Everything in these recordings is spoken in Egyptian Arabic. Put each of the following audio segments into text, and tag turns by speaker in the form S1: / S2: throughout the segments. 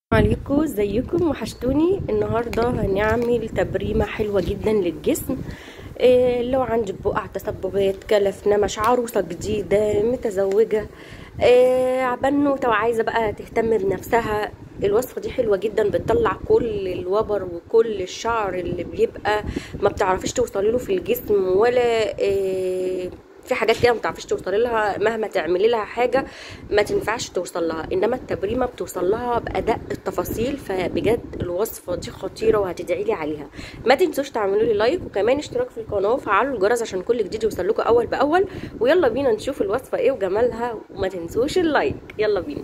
S1: عليكم ازيكم وحشتوني النهارده هنعمل تبريمه حلوه جدا للجسم إيه لو عندك بقع تسببات كلف نمش عروسه جديده متزوجه إيه بنوته وعايزه بقى تهتم بنفسها الوصفه دي حلوه جدا بتطلع كل الوبر وكل الشعر اللي بيبقى ما بتعرفيش توصلي له في الجسم ولا إيه في حاجات كده ما بتعرفيش توصلي لها مهما تعملي لها حاجه ما تنفعش توصل لها انما التبريمه بتوصل لها بادق التفاصيل فبجد الوصفه دي خطيره وهتدعي لي عليها ما تنسوش تعملوا لي لايك وكمان اشتراك في القناه وفعلوا الجرس عشان كل جديد يوصل لكم اول باول ويلا بينا نشوف الوصفه ايه وجمالها وما تنسوش اللايك يلا بينا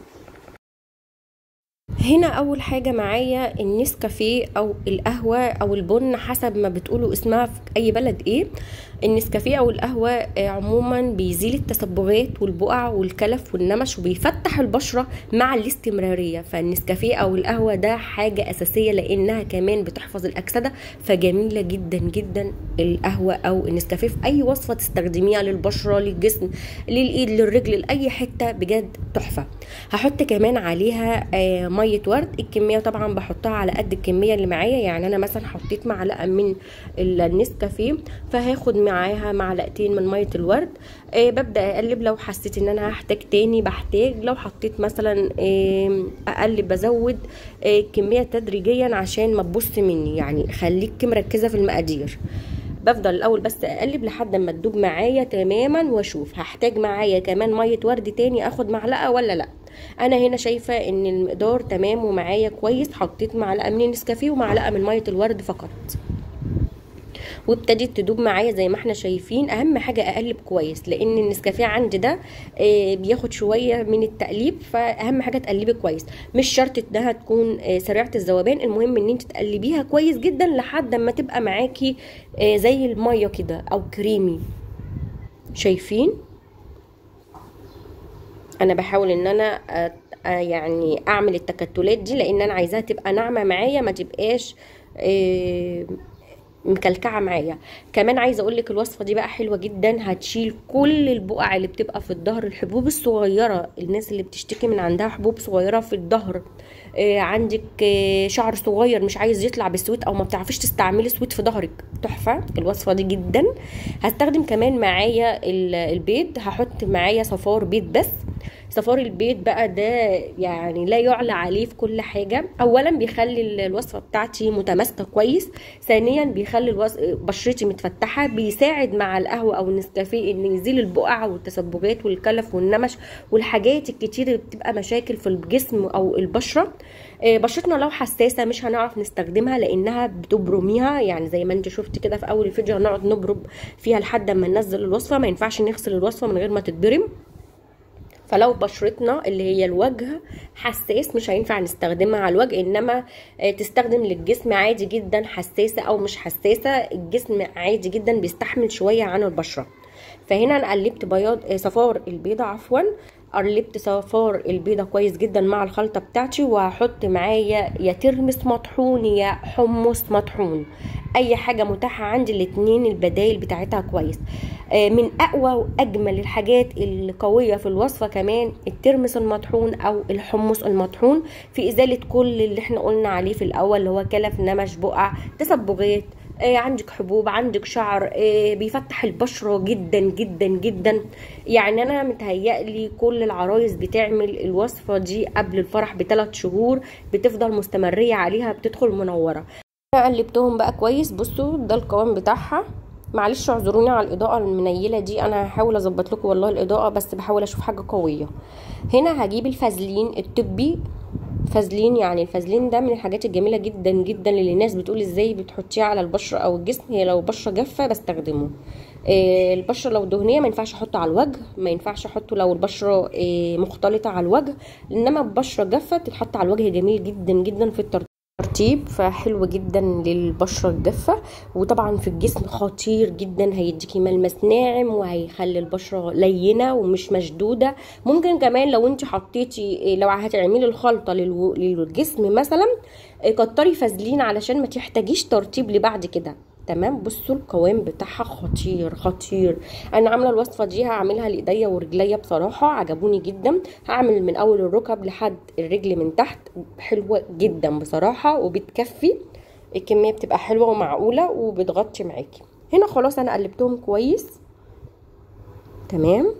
S1: هنا اول حاجه معايا النسكافيه او القهوه او البن حسب ما بتقولوا اسمها في اي بلد ايه النسكافيه او القهوه عموما بيزيل التسبغات والبقع والكلف والنمش وبيفتح البشره مع الاستمراريه فالنسكافيه او القهوه ده حاجه اساسيه لانها كمان بتحفظ الاكسده فجميله جدا جدا القهوه او النسكافيه في اي وصفه تستخدميها للبشره للجسم للايد للرجل لاي حته بجد تحفه هحط كمان عليها ميه ورد الكميه طبعا بحطها على قد الكميه اللي معايا يعني انا مثلا حطيت معلقه من النسكافيه فهاخد معاها معلقتين من ميه الورد آه ببدا اقلب لو حسيت ان انا هحتاج تاني بحتاج لو حطيت مثلا آه اقلب بزود آه كميه تدريجيا عشان ما تبص مني يعني خليك مركزه في المقادير بفضل الاول بس اقلب لحد ما تدوب معايا تماما واشوف هحتاج معايا كمان ميه ورد تاني اخد معلقه ولا لا انا هنا شايفه ان المقدار تمام ومعايا كويس حطيت معلقه من النسكافيه ومعلقه من ميه الورد فقط وابتدت تدوب معايا زي ما احنا شايفين اهم حاجه اقلب كويس لان النسكافيه عندي ده آه بياخد شويه من التقليب فاهم حاجه تقلبي كويس مش شرط انها تكون آه سريعه الذوبان المهم ان انت تقلبيها كويس جدا لحد ما تبقى معاكي آه زي الميه كده او كريمي شايفين انا بحاول ان انا يعني اعمل التكتلات دي لان انا عايزاها تبقى ناعمه معايا ما تبقاش مكلكعه معايا كمان عايزه اقول لك الوصفه دي بقى حلوه جدا هتشيل كل البقع اللي بتبقى في الظهر الحبوب الصغيره الناس اللي بتشتكي من عندها حبوب صغيره في الظهر آه عندك آه شعر صغير مش عايز يطلع بالسويت او ما بتعرفيش تستعملي سويت في ظهرك تحفه الوصفه دي جدا هستخدم كمان معايا البيض هحط معايا صفار بيض بس صفار البيض بقى ده يعني لا يعلى عليه في كل حاجه اولا بيخلي الوصفه بتاعتي متماسكه كويس ثانيا بيخلي الوص... بشرتي متفتحه بيساعد مع القهوه او النسكافيه ان يزيل البقع والتسبغات والكلف والنمش والحاجات الكتير اللي بتبقى مشاكل في الجسم او البشره بشرتنا لو حساسه مش هنعرف نستخدمها لانها بتبرميها يعني زي ما انت شفت كده في اول الفيديو هنقعد نبرم فيها لحد ما ننزل الوصفه ما ينفعش نغسل الوصفه من غير ما تتبرم فلو بشرتنا اللي هي الوجه حساس مش هينفع نستخدمها على الوجه انما تستخدم للجسم عادي جدا حساسه او مش حساسه الجسم عادي جدا بيستحمل شويه عن البشره فهنا انا قلبت بياض صفار البيضه عفوا قلبت صفار البيضة كويس جدا مع الخلطة بتاعتي وهحط معايا يا ترمس مطحون يا حمص مطحون اي حاجة متاحة عندي الاتنين البدايل بتاعتها كويس من اقوى واجمل الحاجات القوية في الوصفة كمان الترمس المطحون او الحمص المطحون في ازالة كل اللي احنا قلنا عليه في الاول اللي هو كلف نمش بقع تسبغات آه عندك حبوب عندك شعر آه بيفتح البشرة جدا جدا جدا يعني انا متهيألي كل العرايس بتعمل الوصفة دي قبل الفرح بثلاث شهور بتفضل مستمرية عليها بتدخل منورة قلبتهم بقى كويس بصوا ده القوام بتاعها معلش اعذروني على الاضاءه المنيله دي انا هحاول اظبط لكم والله الاضاءه بس بحاول اشوف حاجه قويه هنا هجيب الفازلين الطبي فازلين يعني الفازلين ده من الحاجات الجميله جدا جدا اللي الناس بتقول ازاي بتحطيه على البشره او الجسم هي لو بشره جافه بستخدمه إيه البشره لو دهنيه ما ينفعش احطه على الوجه ما ينفعش احطه لو البشره إيه مختلطه على الوجه انما بشره جافه تتحط على الوجه جميل جدا جدا في الترطيب ترطيب فحلو جدا للبشره الجافه وطبعا في الجسم خطير جدا هيديكي ملمس ناعم وهيخلي البشره لينه ومش مشدوده ممكن كمان لو انت حطيتي لو هتعملي الخلطه للجسم مثلا كتري فازلين علشان ما تحتاجيش ترطيب لبعد كده تمام بصوا القوام بتاعها خطير خطير انا عامله الوصفه دي هعملها لايديا ورجليا بصراحه عجبوني جدا هعمل من اول الركب لحد الرجل من تحت حلوه جدا بصراحه وبتكفي الكميه بتبقى حلوه ومعقوله وبتغطي معاكي هنا خلاص انا قلبتهم كويس تمام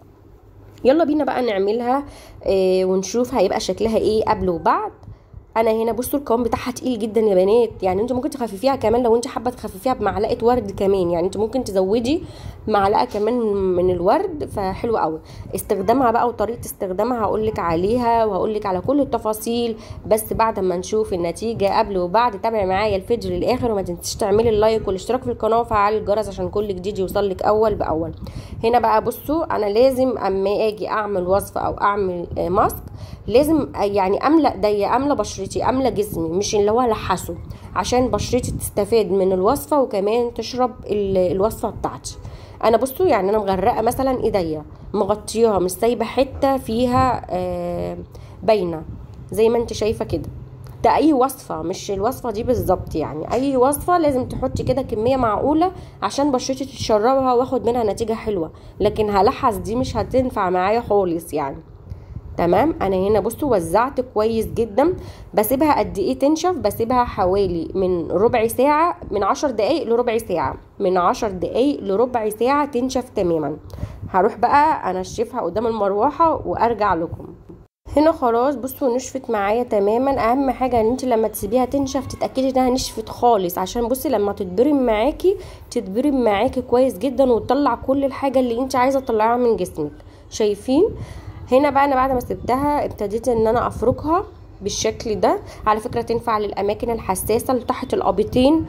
S1: يلا بينا بقى نعملها آه ونشوف هيبقى شكلها ايه قبل وبعد انا هنا بصوا القوام بتاعها تقيل جدا يا بنات يعني انت ممكن تخففيها كمان لو انت حابه تخففيها بمعلقه ورد كمان يعني انت ممكن تزودي معلقه كمان من الورد فحلو قوي استخدامها بقى وطريقه استخدامها هقول لك عليها وهقول لك على كل التفاصيل بس بعد ما نشوف النتيجه قبل وبعد تابعي معايا الفيديو للاخر وما تنسيش تعملي اللايك والاشتراك في القناه وفعلي الجرس عشان كل جديد يوصل لك اول باول هنا بقى بصوا انا لازم اما اجي اعمل وصفه او اعمل ماسك لازم يعني املا ايديا املا بشرتي املا جسمي مش اللي هو لحسه عشان بشرتي تستفاد من الوصفه وكمان تشرب الوصفه بتاعتي انا بصوا يعني انا مغرقه مثلا ايديا مغطياها مش سايبه حته فيها آه باينه زي ما انت شايفه كده ده اي وصفه مش الوصفه دي بالظبط يعني اي وصفه لازم تحطي كده كميه معقوله عشان بشرتي تشربها واخد منها نتيجه حلوه لكن هلحس دي مش هتنفع معايا خالص يعني تمام انا هنا بصوا وزعت كويس جدا بسيبها قد ايه تنشف بسيبها حوالي من ربع ساعه من عشر دقايق لربع ساعه من عشر دقايق لربع ساعه تنشف تماما هروح بقى انشفها قدام المروحه وارجع لكم هنا خلاص بصوا نشفت معايا تماما اهم حاجه ان انت لما تسيبيها تنشف تتاكدي انها نشفت خالص عشان بصي لما تتبرم معاكي تتبرم معاكي كويس جدا وتطلع كل الحاجه اللي انت عايزه تطلعيها من جسمك شايفين هنا بقى انا بعد ما سبتها ابتديت ان انا افركها بالشكل ده على فكره تنفع للاماكن الحساسه اللي تحت الابيطين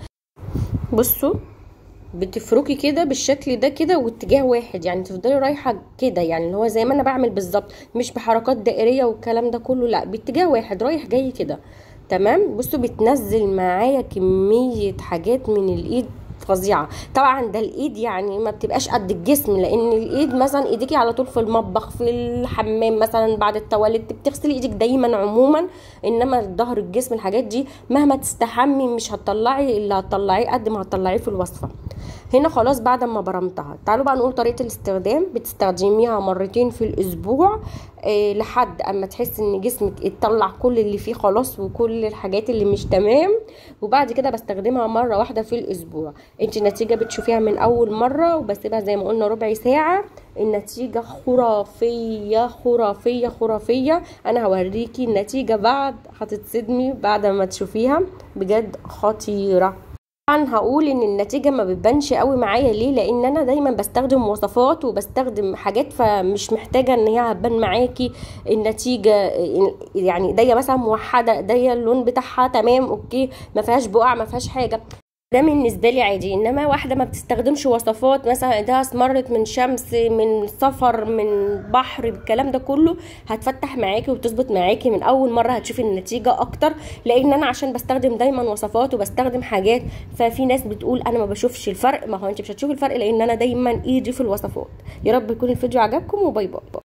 S1: بصوا بتفركي كده بالشكل ده كده واتجاه واحد يعني تفضلي رايحه كده يعني اللي هو زي ما انا بعمل بالظبط مش بحركات دائريه والكلام ده كله لا باتجاه واحد رايح جاي كده تمام بصوا بتنزل معايا كميه حاجات من الايد فظيعه طبعا ده الايد يعني ما بتبقاش قد الجسم لان الايد مثلا ايديكي على طول في المطبخ في الحمام مثلا بعد التواليت بتغسلي ايدك دايما عموما انما ظهر الجسم الحاجات دي مهما تستحمي مش هتطلعي اللي هتطلعيه قد ما هتطلعيه في الوصفه هنا خلاص بعد ما برمتها تعالوا بقى نقول طريقه الاستخدام بتستخدميها مرتين في الاسبوع إيه لحد اما تحسي ان جسمك اتطلع كل اللي فيه خلاص وكل الحاجات اللي مش تمام وبعد كده بستخدمها مره واحده في الاسبوع انت النتيجه بتشوفيها من اول مره وبسيبها زي ما قلنا ربع ساعه النتيجه خرافيه خرافيه خرافيه انا هوريكي النتيجه بعد هتتصدمي بعد ما تشوفيها بجد خطيره طبعا هقول ان النتيجه ما بتبانش قوي معايا ليه لان انا دايما بستخدم وصفات وبستخدم حاجات فمش محتاجه ان هي هتبان معاكي النتيجه يعني ايديا مثلا موحده ايديا اللون بتاعها تمام اوكي ما فيهاش بقع ما فيهاش حاجه ده بالنسبه لي عادي انما واحده ما بتستخدمش وصفات مثلا ايديها اسمرت من شمس من سفر من بحر الكلام ده كله هتفتح معاكي وتظبط معاكي من اول مره هتشوفي النتيجه اكتر لان انا عشان بستخدم دايما وصفات وبستخدم حاجات ففي ناس بتقول انا ما بشوفش الفرق ما هو انت مش هتشوفي الفرق لان انا دايما ايدي في الوصفات يا رب يكون الفيديو عجبكم وباي باي